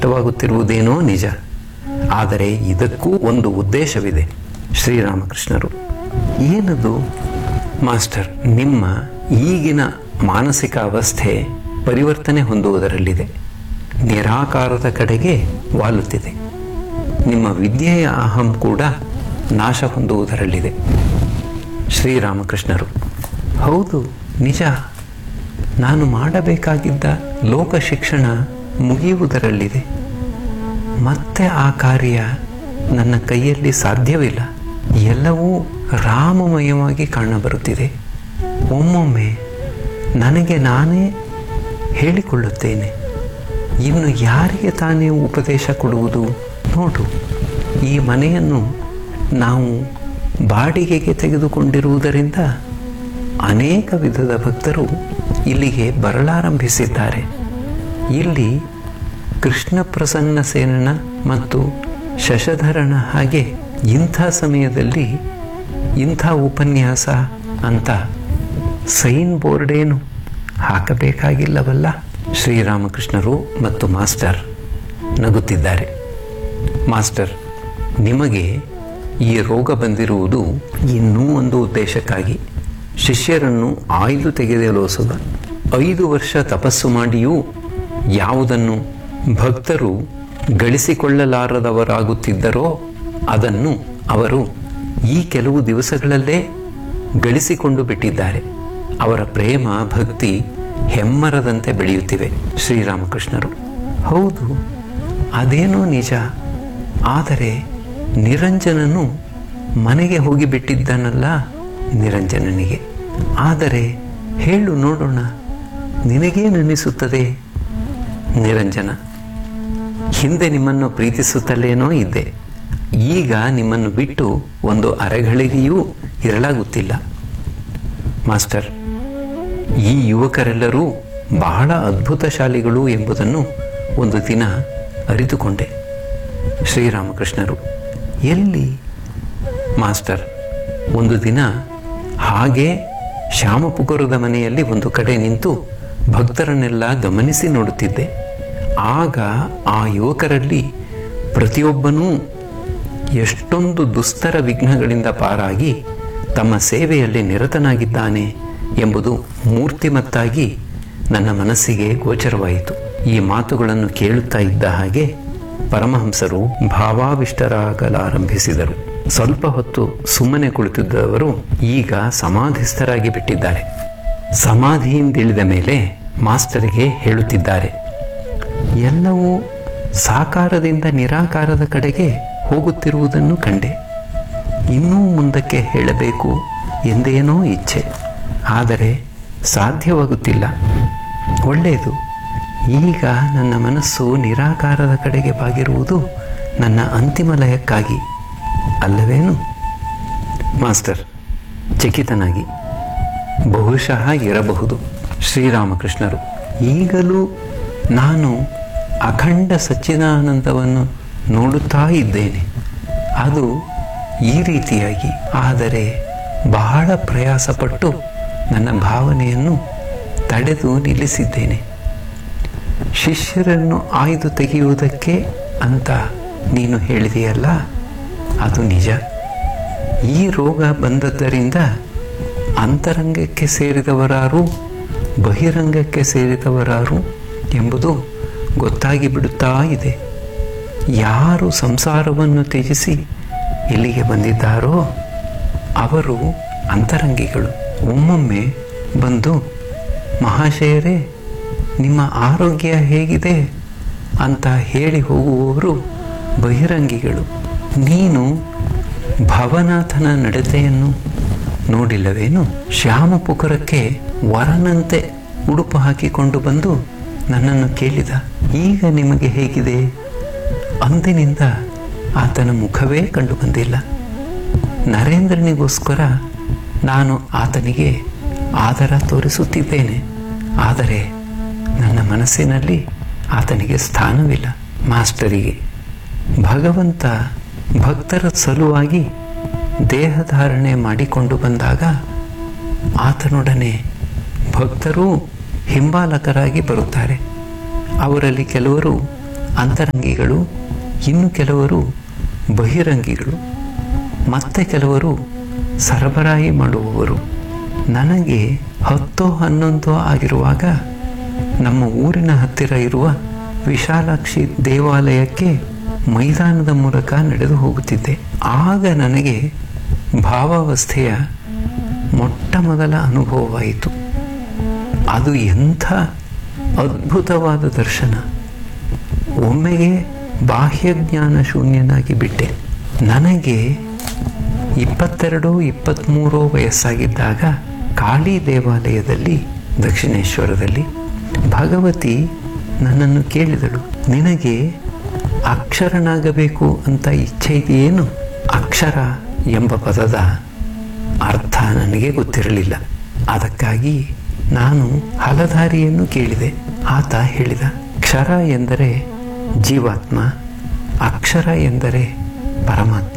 ಕಷ್ಟವಾಗುತ್ತಿರುವುದೇನೋ ನಿಜ ಆದರೆ ಇದಕ್ಕೂ ಒಂದು ಉದ್ದೇಶವಿದೆ ಶ್ರೀರಾಮಕೃಷ್ಣರು ಏನದು ಮಾಸ್ಟರ್ ನಿಮ್ಮ ಈಗಿನ ಮಾನಸಿಕ ಅವಸ್ಥೆ ಪರಿವರ್ತನೆ ಹೊಂದುವುದರಲ್ಲಿದೆ ನಿರಾಕಾರದ ಕಡೆಗೆ ವಾಲುತ್ತಿದೆ ನಿಮ್ಮ ವಿದ್ಯೆಯ ಅಹಂ ಕೂಡ ನಾಶ ಹೊಂದುವುದರಲ್ಲಿದೆ ಶ್ರೀರಾಮಕೃಷ್ಣರು ಹೌದು ನಿಜ ನಾನು ಮಾಡಬೇಕಾಗಿದ್ದ ಲೋಕ ಶಿಕ್ಷಣ ಮುಗಿಯುವುದರಲ್ಲಿದೆ ಮತ್ತೆ ಆ ಕಾರ್ಯ ನನ್ನ ಕೈಯಲ್ಲಿ ಸಾಧ್ಯವಿಲ್ಲ ಎಲ್ಲವೂ ರಾಮಮಯವಾಗಿ ಕಾಣಬರುತ್ತಿದೆ ಒಮ್ಮೊಮ್ಮೆ ನನಗೆ ನಾನೇ ಹೇಳಿಕೊಳ್ಳುತ್ತೇನೆ ಇನ್ನು ಯಾರಿಗೆ ತಾನೇ ಉಪದೇಶ ಕೊಡುವುದು ನೋಡು ಈ ಮನೆಯನ್ನು ನಾವು ಬಾಡಿಗೆಗೆ ತೆಗೆದುಕೊಂಡಿರುವುದರಿಂದ ಅನೇಕ ವಿಧದ ಭಕ್ತರು ಇಲ್ಲಿಗೆ ಬರಲಾರಂಭಿಸಿದ್ದಾರೆ ಇಲ್ಲಿ ಕೃಷ್ಣ ಪ್ರಸನ್ನ ಸೇನನ ಮತ್ತು ಶಶಧರನ ಹಾಗೆ ಇಂಥ ಸಮಯದಲ್ಲಿ ಇಂಥ ಉಪನ್ಯಾಸ ಅಂತ ಸೈನ್ ಬೋರ್ಡೇನು ಹಾಕಬೇಕಾಗಿಲ್ಲವಲ್ಲ ಶ್ರೀರಾಮಕೃಷ್ಣರು ಮತ್ತು ಮಾಸ್ಟರ್ ನಗುತ್ತಿದ್ದಾರೆ ಮಾಸ್ಟರ್ ನಿಮಗೆ ಈ ರೋಗ ಬಂದಿರುವುದು ಇನ್ನೂ ಒಂದು ಉದ್ದೇಶಕ್ಕಾಗಿ ಶಿಷ್ಯರನ್ನು ಆಯ್ದು ತೆಗೆದಲೋಸುವ ಐದು ವರ್ಷ ತಪಸ್ಸು ಮಾಡಿಯೂ ಯಾವುದನ್ನು ಭಕ್ತರು ಗಳಿಸಿಕೊಳ್ಳಲಾರದವರಾಗುತ್ತಿದ್ದರೋ ಅದನ್ನು ಅವರು ಈ ಕೆಲವು ದಿವಸಗಳಲ್ಲೇ ಗಳಿಸಿಕೊಂಡು ಬಿಟ್ಟಿದ್ದಾರೆ ಅವರ ಪ್ರೇಮ ಭಕ್ತಿ ಹೆಮ್ಮರದಂತೆ ಬೆಳೆಯುತ್ತಿವೆ ಶ್ರೀರಾಮಕೃಷ್ಣರು ಹೌದು ಅದೇನೋ ನಿಜ ಆದರೆ ನಿರಂಜನನು ಮನೆಗೆ ಹೋಗಿಬಿಟ್ಟಿದ್ದನಲ್ಲ ನಿರಂಜನನಿಗೆ ಆದರೆ ಹೇಳು ನೋಡೋಣ ನಿನಗೇನನಿಸುತ್ತದೆ ನಿರಂಜನ ಹಿಂದೆ ನಿಮ್ಮನ್ನು ಪ್ರೀತಿಸುತ್ತಲೇನೋ ಇದ್ದೆ ಈಗ ನಿಮ್ಮನ್ನು ಬಿಟ್ಟು ಒಂದು ಅರೆಗಳಿಗೆಯೂ ಇರಲಾಗುತ್ತಿಲ್ಲ ಮಾಸ್ಟರ್ ಈ ಯುವಕರೆಲ್ಲರೂ ಬಹಳ ಅದ್ಭುತಶಾಲಿಗಳು ಎಂಬುದನ್ನು ಒಂದು ದಿನ ಅರಿತುಕೊಂಡೆ ಶ್ರೀರಾಮಕೃಷ್ಣರು ಎಲ್ಲಿ ಮಾಸ್ಟರ್ ಒಂದು ದಿನ ಹಾಗೆ ಶ್ಯಾಮಪುಕುರದ ಮನೆಯಲ್ಲಿ ಒಂದು ಕಡೆ ನಿಂತು ಭಕ್ತರನ್ನೆಲ್ಲ ಗಮನಿಸಿ ನೋಡುತ್ತಿದ್ದೆ ಆಗ ಆ ಯುವಕರಲ್ಲಿ ಪ್ರತಿಯೊಬ್ಬನೂ ಎಷ್ಟೊಂದು ದುಸ್ತರ ವಿಘ್ನಗಳಿಂದ ಪಾರಾಗಿ ತಮ್ಮ ಸೇವೆಯಲ್ಲಿ ನಿರತನಾಗಿದ್ದಾನೆ ಎಂಬುದು ಮೂರ್ತಿಮತ್ತಾಗಿ ನನ್ನ ಮನಸ್ಸಿಗೆ ಗೋಚರವಾಯಿತು ಈ ಮಾತುಗಳನ್ನು ಕೇಳುತ್ತಾ ಇದ್ದ ಹಾಗೆ ಪರಮಹಂಸರು ಭಾವಾವಿಷ್ಟರಾಗಲಾರಂಭಿಸಿದರು ಸ್ವಲ್ಪ ಹೊತ್ತು ಸುಮ್ಮನೆ ಕುಳಿತಿದ್ದವರು ಈಗ ಸಮಾಧಿಸ್ಥರಾಗಿ ಬಿಟ್ಟಿದ್ದಾರೆ ಸಮಾಧಿಯಿಂದಿಳಿದ ಮೇಲೆ ಮಾಸ್ಟರಿಗೆ ಹೇಳುತ್ತಿದ್ದಾರೆ ಎಲ್ಲವೂ ಸಾಕಾರದಿಂದ ನಿರಾಕಾರದ ಕಡೆಗೆ ಹೋಗುತ್ತಿರುವುದನ್ನು ಕಂಡೆ ಇನ್ನೂ ಮುಂದಕ್ಕೆ ಹೇಳಬೇಕು ಎಂದೇನೋ ಇಚ್ಛೆ ಆದರೆ ಸಾಧ್ಯವಾಗುತ್ತಿಲ್ಲ ಒಳ್ಳೆಯದು ಈಗ ನನ್ನ ಮನಸ್ಸು ನಿರಾಕಾರದ ಕಡೆಗೆ ಬಾಗಿರುವುದು ನನ್ನ ಅಂತಿಮ ಲಯಕ್ಕಾಗಿ ಅಲ್ಲವೇನು ಮಾಸ್ಟರ್ ಚಕಿತನಾಗಿ ಬಹುಶಃ ಇರಬಹುದು ಶ್ರೀರಾಮಕೃಷ್ಣರು ಈಗಲೂ ನಾನು ಅಖಂಡ ಸಚ್ಚಿದಾನಂದವನ್ನು ನೋಡುತ್ತಾ ಇದ್ದೇನೆ ಅದು ಈ ರೀತಿಯಾಗಿ ಆದರೆ ಬಹಳ ಪ್ರಯಾಸಪಟ್ಟು ನನ್ನ ಭಾವನೆಯನ್ನು ತಡೆದು ನಿಲ್ಲಿಸಿದ್ದೇನೆ ಶಿಷ್ಯರನ್ನು ಆಯ್ದು ತೆಗೆಯುವುದಕ್ಕೆ ಅಂತ ನೀನು ಹೇಳಿದೆಯಲ್ಲ ಅದು ನಿಜ ಈ ರೋಗ ಬಂದದ್ದರಿಂದ ಅಂತರಂಗಕ್ಕೆ ಸೇರಿದವರಾರು ಬಹಿರಂಗಕ್ಕೆ ಸೇರಿದವರಾರು ಎಂಬುದು ಗೊತ್ತಾಗಿ ಬಿಡುತ್ತಾ ಇದೆ ಯಾರು ಸಂಸಾರವನ್ನು ತ್ಯಜಿಸಿ ಇಲ್ಲಿಗೆ ಬಂದಿದ್ದಾರೋ ಅವರು ಅಂತರಂಗಿಗಳು ಒಮ್ಮೊಮ್ಮೆ ಬಂದು ಮಹಾಶಯರೇ ನಿಮ್ಮ ಆರೋಗ್ಯ ಹೇಗಿದೆ ಅಂತ ಹೇಳಿ ಹೋಗುವವರು ಬಹಿರಂಗಿಗಳು ನೀನು ಭವನಾಥನ ನಡತೆಯನ್ನು ನೋಡಿಲ್ಲವೇನು ಶ್ಯಾಮಪುಕರಕ್ಕೆ ವರನಂತೆ ಉಡುಪು ಹಾಕಿಕೊಂಡು ಬಂದು ನನ್ನನ್ನು ಕೇಳಿದ ಈಗ ನಿಮಗೆ ಹೇಗಿದೆ ಅಂದಿನಿಂದ ಆತನ ಮುಖವೇ ಕಂಡು ಬಂದಿಲ್ಲ ನರೇಂದ್ರನಿಗೋಸ್ಕರ ನಾನು ಆತನಿಗೆ ಆದರ ತೋರಿಸುತ್ತಿದ್ದೇನೆ ಆದರೆ ನನ್ನ ಮನಸ್ಸಿನಲ್ಲಿ ಆತನಿಗೆ ಸ್ಥಾನವಿಲ್ಲ ಮಾಸ್ಟರಿಗೆ ಭಗವಂತ ಭಕ್ತರ ಸಲುವಾಗಿ ದೇಹಧಾರಣೆ ಮಾಡಿಕೊಂಡು ಬಂದಾಗ ಆತನೊಡನೆ ಭಕ್ತರೂ ಹಿಂಬಾಲಕರಾಗಿ ಬರುತ್ತಾರೆ ಅವರಲ್ಲಿ ಕೆಲವರು ಅಂತರಂಗಿಗಳು ಇನ್ನು ಕೆಲವರು ಬಹಿರಂಗಿಗಳು ಮತ್ತೆ ಕೆಲವರು ಸರಬರಾಯಿ ಮಾಡುವವರು ನನಗೆ ಹತ್ತೋ ಹನ್ನೊಂದೋ ಆಗಿರುವಾಗ ನಮ್ಮ ಊರಿನ ಹತ್ತಿರ ಇರುವ ವಿಶಾಲಾಕ್ಷಿ ದೇವಾಲಯಕ್ಕೆ ಮೈದಾನದ ಮೂಲಕ ನಡೆದು ಹೋಗುತ್ತಿದ್ದೆ ಆಗ ನನಗೆ ಭಾವಾವಸ್ಥೆಯ ಮೊಟ್ಟ ಮೊದಲ ಅನುಭವವಾಯಿತು ಅದು ಎಂಥ ಅದ್ಭುತವಾದ ದರ್ಶನ ಒಮ್ಮೆಗೆ ಬಾಹ್ಯಜ್ಞಾನ ಶೂನ್ಯನಾಗಿ ಬಿಟ್ಟೆ ನನಗೆ ಇಪ್ಪತ್ತೆರಡು ಇಪ್ಪತ್ತ್ಮೂರೋ ವಯಸ್ಸಾಗಿದ್ದಾಗ ಕಾಳಿ ದೇವಾಲಯದಲ್ಲಿ ದಕ್ಷಿಣೇಶ್ವರದಲ್ಲಿ ಭಗವತಿ ನನ್ನನ್ನು ಕೇಳಿದಳು ನಿನಗೆ ಅಕ್ಷರನಾಗಬೇಕು ಅಂತ ಇಚ್ಛೆ ಇದೆಯೇನು ಅಕ್ಷರ ಎಂಬ ಪದದ ಅರ್ಥ ನನಗೆ ಗೊತ್ತಿರಲಿಲ್ಲ ಅದಕ್ಕಾಗಿ ನಾನು ಹಲಧಾರಿಯನ್ನು ಕೇಳಿದೆ ಆತ ಹೇಳಿದ ಕ್ಷರ ಎಂದರೆ ಜೀವಾತ್ಮ ಅಕ್ಷರ ಎಂದರೆ ಪರಮಾತ್ಮ